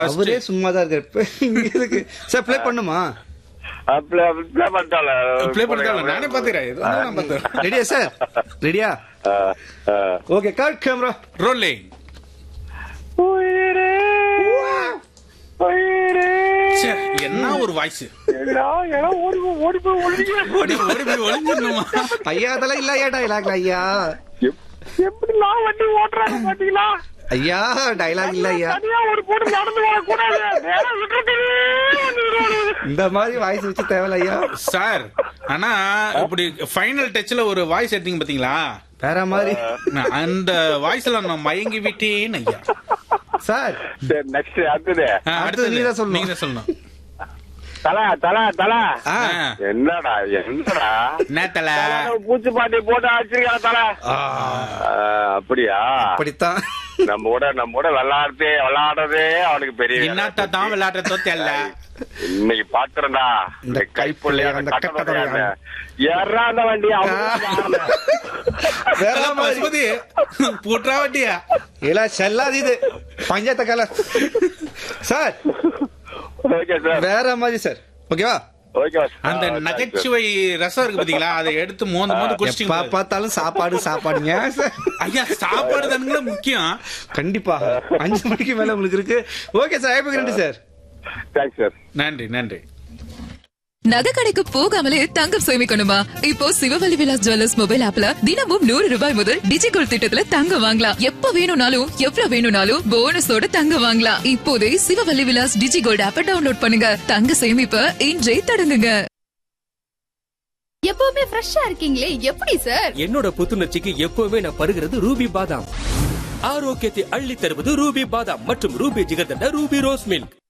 அவரே சும்மா தான் இருக்காரு இப்ப இங்க இருக்கு சார் ப்ளே பண்ணுமா ப்ளே ப்ளே பண்ணிட்டால ப்ளே பண்ணிட்டால நானே பாத்துக்கிறேன் இது வந்து நான் பாத்துக்கிறேன் ரெடியா சார் ரெடியா ஓகே கார்ட் கேமரா ரோலிங் உயிரே உயிரே என்ன ஒரு வாய்ஸ் என்னடா, ஏன்னா ஓடி போ- ஓடி போய் ஒளிஞ்சிக்க. ஓடி ஓடி போய் ஒளிஞ்சிடணுமா ஐயா அதெல்லாம் இல்ல ஐயா டைலாக்ல ஐயா எப்- எப்படிலாம் வண்டி ஓட்டுறாங்க பாத்தீங்களா ஐயா டைலாக் இல்ல ஐயா தனியா ஒரு பொண்ணு நடந்து வரக்கூடாது நேரா விட்டுறதுலே வந்துடுறாரு. இந்த மாதிரி வாய்ஸ் வச்சு தேவையில்ல ஐயா சார் ஆனா இப்படி ஃபைனல் டச்ல ஒரு வாய்ஸ் எடுத்தீங்க பாத்தீங்களா வேற மாதிரி நான் அந்த வாய்ஸ்ல நான் மயங்கி விட்டேன் ஐயா சார் சரி நெக்ஸ்ட் அடுத்தது ஆ, அடுத்தது அடுத்தது நீதான் சொல்லணும். நீங்க தான் சொல்லணும் தல தல தல ஆ ஆ. என்னடா என்னடா என்ன தல தல, பூச்சிப்பாட்டி போட்டு வச்சிருக்கா தல ஆ, அப்படியா அப்படித்தான் நம்ம கூட நம்ம கூட விளையாடுறதே விளையாடுறதே அவனுக்கு பெரிய வேலை. என்னத்த தான் விளையாடுறதோ தெரியல இன்னைக்கு பாக்குறேன்டா இந்த கைப்புள்ளைய, அந்த கட்டத்தொடையான். யாரா அந்த வண்டி வேற மாதிரி பசுபதி புட்ரா வட்டியா இல்ல செல்லாது இது பஞ்சாயத்த கால சார் ஓகே சார் வேற மாதிரி சார் ஓகேவா ஓகே அந்த நகைச்சுவை ரசம் இருக்கு பாத்தீங்களா அதை எடுத்து மோந்து மோந்து எப்ப குடிச்சிங்க பார்த்தாலும் சாப்பாடு சாப்பாடுங்க சார் ஐயா சாப்பாடு தானுங்களா முக்கியம் கண்டிப்பா அஞ்சு மணிக்கு மேல உங்களுக்கு இருக்கு ஓகே சார் ஐபி நன்றி சார் தேங்க்ஸ் சார் நன்றி நன்றி நகை கடைக்கு போகாமலே தங்கம் சேமிக்கணுமா இப்போ சிவவல்லி விலாஸ் ஜுவல்லர்ஸ் மொபைல் ஆப்ல தினமும் நூறு ரூபாய் முதல் டிஜிகோல் திட்டத்துல தங்கம் வாங்கலாம் எப்ப வேணும்னாலும் எவ்வளவு வேணும்னாலும் போனஸோட தங்கம் வாங்கலாம் இப்போதே சிவவல்லி விலாஸ் டிஜிகோல்ட் ஆப்பை டவுன்லோட் பண்ணுங்க தங்க சேமிப்ப இன்றே தொடங்குங்க எப்பவுமே ஃப்ரெஷ்ஷா இருக்கீங்களே எப்படி சார் என்னோட புத்துணர்ச்சிக்கு எப்பவுமே நான் பருகிறது ரூபி பாதாம் ஆரோக்கியத்தை அள்ளி தருவது ரூபி பாதாம் மற்றும் Ruby jigarthanda Ruby rose milk